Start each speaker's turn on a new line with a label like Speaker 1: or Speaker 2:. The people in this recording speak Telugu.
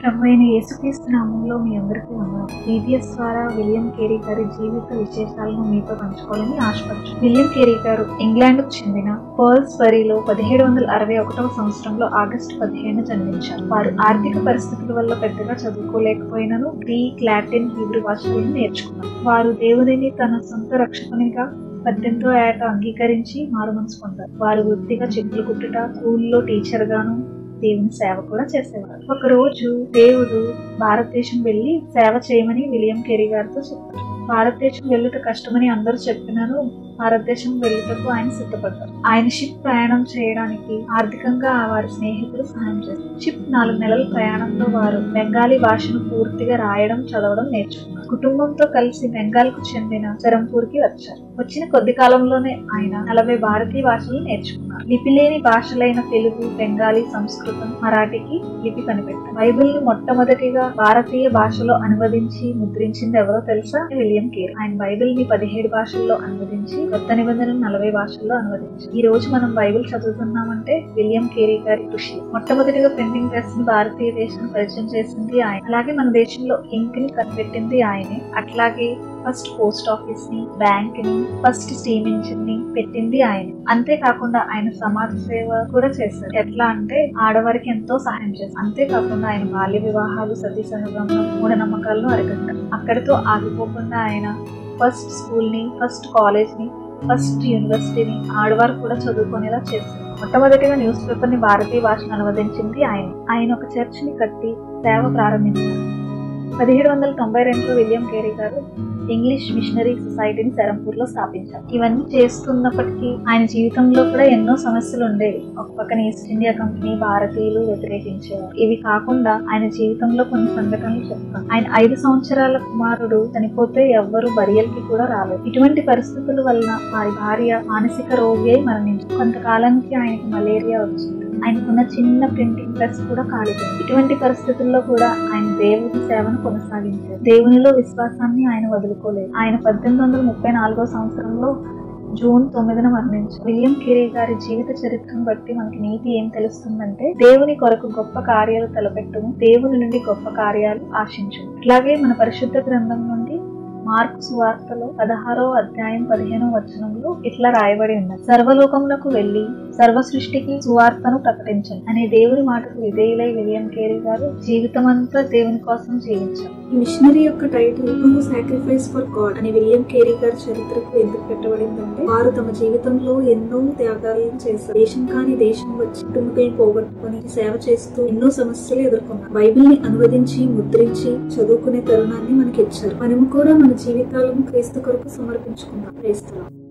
Speaker 1: ప్రభు అయిన యేసుక్రీస్తు నామంలో మీ అందరికీ ఉన్నాను బీబీఎస్ ద్వారా విలియం కేరీ గారి జీవిత విశేషాలను మీతో పంచుకోవాలని ఆశపడుచు విలియం కేరీ గారు ఇంగ్లాండ్ కు చెందిన పర్ల్స్ బరీలో పదిహేడు వందల అరవై ఒకటవ సంవత్సరంలో ఆగస్టు పదిహేను జన్మించారు వారు ఆర్థిక పరిస్థితుల వల్ల పెద్దగా చదువుకోలేకపోయినను గ్రీక్ లాటిన్ హీబ్రూ భాషలను నేర్చుకున్నారు వారు దేవుడిని తన సొంత రక్షకునిగా పద్దెనిమిదో ఏట అంగీకరించి మారు మనసు పొందారు వారు వృత్తిగా చెప్పులు కుట్టుట స్కూల్లో టీచర్ గాను దేవుని సేవ కూడా చేసేవారు ఒక రోజు దేవుడు భారతదేశం వెళ్లి సేవ చేయమని విలియం కెరీ గారితో చెప్పారు భారతదేశం వెళ్ళుట కష్టమని అందరూ చెప్పినారు భారతదేశం వెళ్ళుటకు ఆయన సిద్ధపడ్డారు ఆయన షిప్ ప్రయాణం చేయడానికి ఆర్థికంగా వారి స్నేహితులు సహాయం చేశారు షిప్ నాలుగు నెలల ప్రయాణంలో వారు బెంగాలీ భాషను పూర్తిగా రాయడం చదవడం నేర్చుకున్నారు కుటుంబంతో కలిసి బెంగాల్ కు చెందిన సెరంపూర్ కి వచ్చారు వచ్చిన కొద్ది కాలంలోనే ఆయన నలభై భారతీయ భాషలు నేర్చుకున్నారు లిపి లేని భాషలైన తెలుగు బెంగాలీ సంస్కృతం మరాఠీకి లిపి కనిపెట్టారు బైబిల్ ని మొట్టమొదటిగా భారతీయ భాషలో అనువదించి ముద్రించింది ఎవరో తెలుసా విలియం కేర్ ఆయన బైబిల్ ని పదిహేడు భాషల్లో అనువదించి కొత్త నిబంధనలు నలభై భాషల్లో అనువదించారు ఈ రోజు మనం బైబిల్ చదువుతున్నామంటే విలియం కేరీ గారి కృషి మొట్టమొదటిగా ప్రింటింగ్ ప్రెస్ ని భారతీయ దేశం పరిచయం చేసింది ఆయన అలాగే మన దేశంలో ఇంక్ ని కనిపెట్టింది ఆయనే అట్లాగే ఫస్ట్ పోస్ట్ ఆఫీస్ ని బ్యాంక్ ని ఫస్ట్ స్టీమ్ ఇంజిన్ ని పెట్టింది ఆయన అంతేకాకుండా ఆయన సమాజ సేవ కూడా చేశారు ఎట్లా అంటే ఆడవారికి ఎంతో సహాయం చేశారు అంతేకాకుండా ఆయన బాల్య వివాహాలు సతీ సహగమనం మూఢనమ్మకాలను అరికట్టారు అక్కడితో ఆగిపోకుండా ఆయన ఫస్ట్ స్కూల్ ని ఫస్ట్ కాలేజ్ ని ఫస్ట్ యూనివర్సిటీని ఆడవారు కూడా చదువుకునేలా చేశారు మొట్టమొదటిగా న్యూస్ పేపర్ ని భారతీయ భాషను అనువదించింది ఆయన ఆయన ఒక చర్చ్ ని కట్టి సేవ ప్రారంభించారు పదిహేడు వందల తొంభై రెండులో విలియం కేరీ గారు ఇంగ్లీష్ మిషనరీ సొసైటీని సెరంపూర్ లో స్థాపించారు ఇవన్నీ చేస్తున్నప్పటికీ ఆయన జీవితంలో కూడా ఎన్నో సమస్యలు ఉండేవి ఒక పక్కన ఈస్ట్ ఇండియా కంపెనీ భారతీయులు వ్యతిరేకించేవారు ఇవి కాకుండా ఆయన జీవితంలో కొన్ని సంఘటనలు చెప్తాను ఆయన ఐదు సంవత్సరాల కుమారుడు చనిపోతే ఎవ్వరు బరియల్కి కూడా రాలేదు ఇటువంటి పరిస్థితుల వలన వారి భార్య మానసిక రోగి అయి మరణించారు కొంతకాలానికి ఆయనకు మలేరియా వచ్చింది ఆయనకున్న చిన్న ప్రింటింగ్ ప్రెస్ కూడా కాలిపోయింది ఇటువంటి పరిస్థితుల్లో కూడా ఆయన దేవుని సేవను కొనసాగించారు దేవునిలో విశ్వాసాన్ని ఆయన వదులుకోలేదు ఆయన పద్దెనిమిది వందల ముప్పై నాలుగో సంవత్సరంలో జూన్ తొమ్మిదిన మరణించారు విలియం కిరే గారి జీవిత చరిత్రను బట్టి మనకి నీతి ఏం తెలుస్తుందంటే దేవుని కొరకు గొప్ప కార్యాలు తలపెట్టుము దేవుని నుండి గొప్ప కార్యాలు ఆశించు అట్లాగే మన పరిశుద్ధ గ్రంథం నుండి మార్క్ సువార్తలో పదహారో అధ్యాయం పదిహేనో వచనంలో ఇట్లా రాయబడి ఉన్నది సర్వలోకములకు వెళ్లి సర్వ సృష్టికి సువార్తను ప్రకటించండి అనే దేవుని మాటకు విధేయులై విలియం కేరీ గారు జీవితమంతా దేవుని కోసం జీవించారు
Speaker 2: ఈ మిషనరీ యొక్క title to sacrifice for God అనే విలియం కేరీ గారి చరిత్రకు ఎందుకు పెట్టబడిందంటే వారు తమ జీవితంలో ఎన్నో త్యాగాలను చేశారు దేశం కాని దేశం వచ్చి కుటుంబకులను పోగొట్టుకుని సేవ చేస్తూ ఎన్నో సమస్యలు ఎదుర్కొన్నారు బైబిల్ ని అనువదించి ముద్రించి చదువుకునే తరుణాన్ని మనకి ఇచ్చారు మనము కూడా మన జీవితాలను క్రీస్తు కొరకు సమర్పించుకుందాం క్రైస్తవం